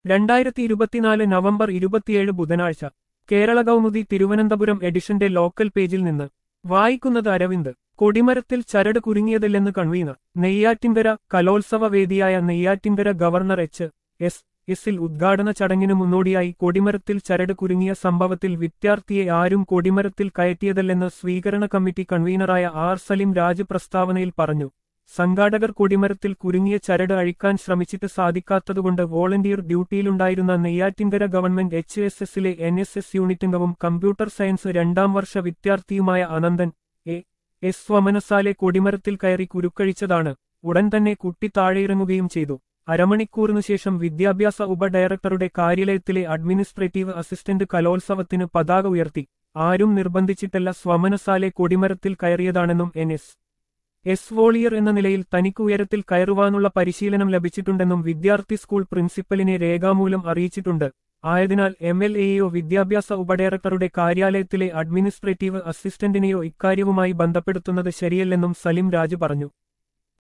രണ്ടായിരത്തി ഇരുപത്തിനാല് നവംബർ ഇരുപത്തിയേഴ് ബുധനാഴ്ച കേരള കൗമുദി തിരുവനന്തപുരം എഡിഷന്റെ ലോക്കൽ പേജിൽ നിന്ന് വായിക്കുന്നത് അരവിന്ദ് കൊടിമരത്തിൽ ചരട് കുരുങ്ങിയതില്ലെന്ന് കൺവീനർ നെയ്യാറ്റിൻകര കലോത്സവ വേദിയായ നെയ്യാറ്റിൻകര ഗവർണർ എച്ച് എസ് എസിൽ ഉദ്ഘാടന ചടങ്ങിനു മുന്നോടിയായി കൊടിമരത്തിൽ ചരട് കുരുങ്ങിയ സംഭവത്തിൽ വിദ്യാർത്ഥിയെ ആരും കൊടിമരത്തിൽ കയറ്റിയതല്ലെന്ന് സ്വീകരണ കമ്മിറ്റി കൺവീനറായ ആർ സലിം രാജ് പ്രസ്താവനയിൽ പറഞ്ഞു സംഘാടകർ കൊടിമരത്തിൽ കുരുങ്ങിയ ചരട് അഴിക്കാൻ ശ്രമിച്ചിട്ട് സാധിക്കാത്തതുകൊണ്ട് വോളണ്ടിയർ ഡ്യൂട്ടിയിലുണ്ടായിരുന്ന നെയ്യാറ്റിൻകര ഗവൺമെന്റ് എച്ച് എസ് എസിലെ എൻ എസ് എസ് യൂണിറ്റംഗവും കമ്പ്യൂട്ടർ സയൻസ് രണ്ടാം വർഷ വിദ്യാർത്ഥിയുമായ അനന്തൻ എ എസ് സ്വമനസാലെ കൊടിമരത്തിൽ കയറി കുരുക്കഴിച്ചതാണ് ഉടൻ തന്നെ കുട്ടി താഴെയിറങ്ങുകയും ചെയ്തു അരമണിക്കൂറിനു ശേഷം വിദ്യാഭ്യാസ ഉപഡയറക്ടറുടെ കാര്യാലയത്തിലെ അഡ്മിനിസ്ട്രേറ്റീവ് അസിസ്റ്റന്റ് കലോത്സവത്തിന് പതാക ഉയർത്തി ആരും നിർബന്ധിച്ചിട്ടല്ല സ്വമനസാലെ കൊടിമരത്തിൽ കയറിയതാണെന്നും എൻ എസ് എസ് വോളിയർ എന്ന നിലയിൽ തനിക്ക് ഉയരത്തിൽ കയറുവാനുള്ള പരിശീലനം ലഭിച്ചിട്ടുണ്ടെന്നും വിദ്യാർത്ഥി സ്കൂൾ പ്രിൻസിപ്പലിനെ രേഖാമൂലം അറിയിച്ചിട്ടുണ്ട് ആയതിനാൽ എം എൽ എയോ വിദ്യാഭ്യാസ ഉപഡയറക്ടറുടെ കാര്യാലയത്തിലെ അഡ്മിനിസ്ട്രേറ്റീവ് അസിസ്റ്റന്റിനെയോ ഇക്കാര്യവുമായി ബന്ധപ്പെടുത്തുന്നത് ശരിയല്ലെന്നും സലിം രാജ് പറഞ്ഞു